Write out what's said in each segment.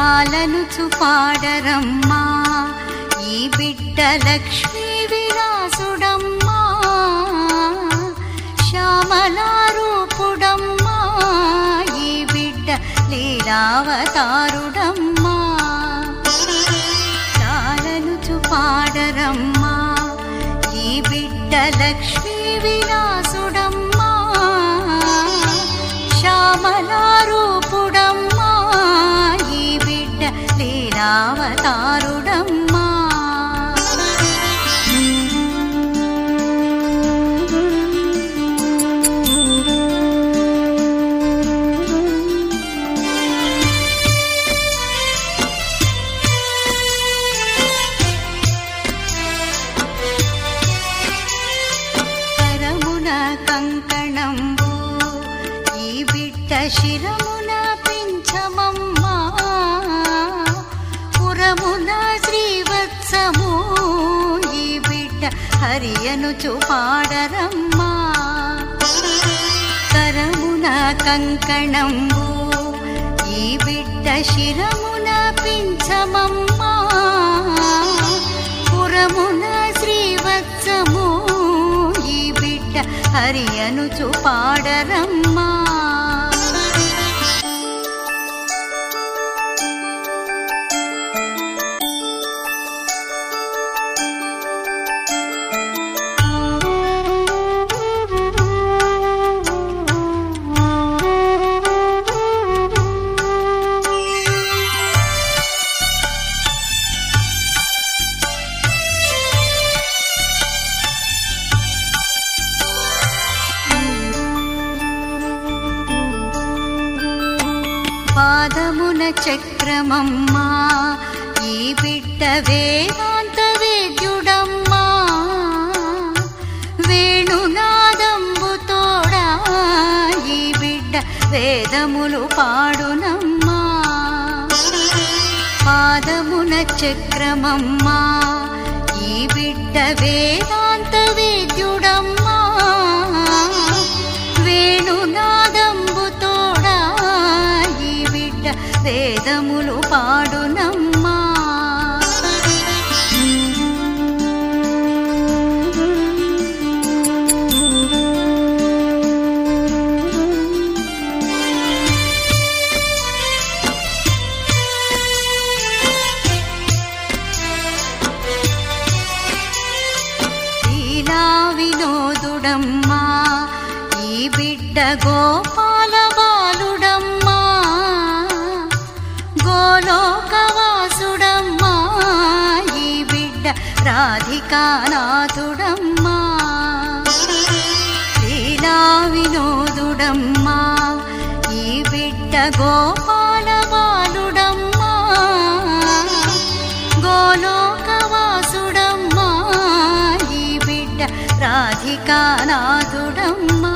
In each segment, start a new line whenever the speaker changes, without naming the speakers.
లాలనుచు పాడరమ్మా ఈ బిడ్డ లక్ష్మీ విలాసుడమ్మా శ్యామలారూపుడమ్మా ఈ బిడ్డ లీలావతారుడమ్మా లాలనుచు పాడరమ్మా ఈ బిడ్డ లక్ష్మీ విలాసుడమ్మా శ్యామలారూపుడమ్మా ఈ బిడ్డ లీలావతారుడమ్మా కరమున కంకణంబు ఈ బిడ్డ శిరమున పింఛమమ్మా పురమున శ్రీవత్సము ఈ బిడ్డ హరియను చూపాడరమ్మా కరమున కంకణంబు ఈ బిడ్డ శిరమున పింఛమమ్మా పురమున శ్రీవత్సము ఈ బిడ్డ హరియను చూపాడరమ్మా పాదమున చక్రమమ్మా ఈ బిడ్డ వేదాంత వేద్యుడమ్మా వేణునాదంబుతోడా ఈ బిడ్డ వేదములు పాడునమ్మా పాదమున చక్రమమ్మా ఈ బిడ్డ వేదాంత వేద్యుడమ్మా వేణునాదంబుతోడా ఈ బిడ్డ వేదములు పాడునమ్మా లీలా వినోదుడమ్మా ఈ బిడ్డ గోపాల బాలుడమ్మా గోలోకవాసుడమ్మా ఈ బిడ్డ రాధికానాథుడమ్మా లీలా వినోదుడమ్మా ఈ బిడ్డ గోపాల బాలుడమ్మా గోలోకవాసుడమ్మా ఈ బిడ్డ రాధికానాథుడమ్మా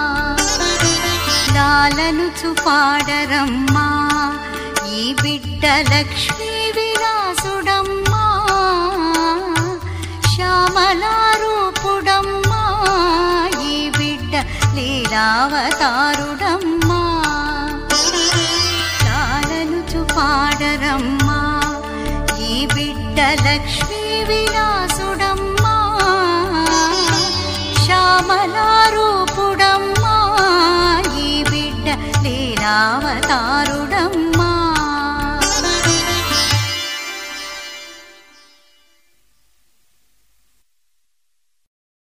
లాలను చుపాడరమ్మా ఈ బిడ్డ లక్ష్మీ విలాసుడమ్మా శ్యామలారూపుడమ్మా ఈ బిడ్డ లీలావతారుడమ్మా లాలను చుపాడరమ్మా ఈ బిడ్డ లక్ష్మీ విలాసుడమ్మా శ్యామలారూపుడమ్మా ఈ బిడ్డ లీలావతారుడమ్మా